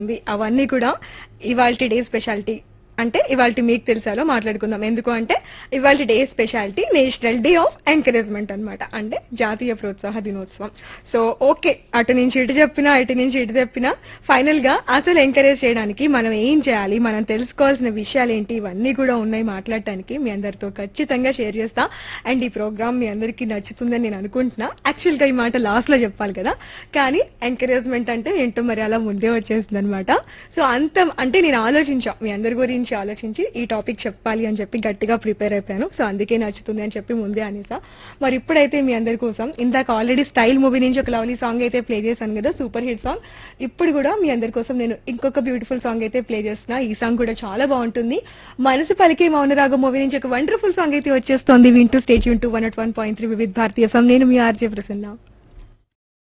ఉంది అవన్నీ కూడా ఇవాల్టి డే స్పెషాలిటీ అంటే ఇవాళ మీకు తెలుసాలో మాట్లాడుకుందాం ఎందుకు అంటే ఇవాళ day speciality national day of encouragement అన్నమాట అంటే జాతీయ ప్రోత్సాహ దినోత్సవం సో ఓకే అటు నుంచి ఇటు చెప్పినా ఇటు నుంచి ఇటు చెప్పినా ఫైనల్ గా అసలు ఎంకరేజ్ చేయడానికి మనం ఏం చేయాలి మనం తెలుసుకోవాల్సిన విషయాలు ఏంటి ఇవన్నీ కూడా ఉన్నాయి మాట్లాడటానికి మీ అందరితో ఖచ్చితంగా షేర్ చేస్తా అండ్ ఈ ప్రోగ్రామ్ మీ అందరికీ నచ్చుతుందని నేను అనుకుంటున్నా యాక్చువల్ గా ఈ మాట లాస్ట్ లో చెప్పాలి కదా కానీ ఎంకరేజ్మెంట్ అంటే ఏంటో మరి అలా ముందే వచ్చేస్తుంది అనమాట సో అంత అంటే నేను ఆలోచించా మీ అందరి గురించి ఆలోచించి ఈ టాపిక్ చెప్పాలి అని చెప్పి గట్టిగా ప్రిపేర్ అయిపోయాను సో అందుకే నచ్చుతుంది అని చెప్పి ముందే అనేసా మరి ఇప్పుడైతే మీ అందరి కోసం ఇందాక ఆల్రెడీ స్టైల్ మూవీ నుంచి ఒక లవ్లీ సాంగ్ అయితే ప్లే చేశాను కదా సూపర్ హిట్ సాంగ్ ఇప్పుడు కూడా మీ అందరి కోసం నేను ఇంకొక బ్యూటిఫుల్ సాంగ్ అయితే ప్లే చేస్తున్నా ఈ సాంగ్ కూడా చాలా బాగుంటుంది మనసు పలికే మౌనరాగం మూవీ నుంచి ఒక వండర్ఫుల్ సాంగ్ అయితే వచ్చేస్తోంది వింటూ స్టేట్ యూన్ to one at one point three Vividh Bharati FM నేను మీ ఆర్జే ప్రసన్న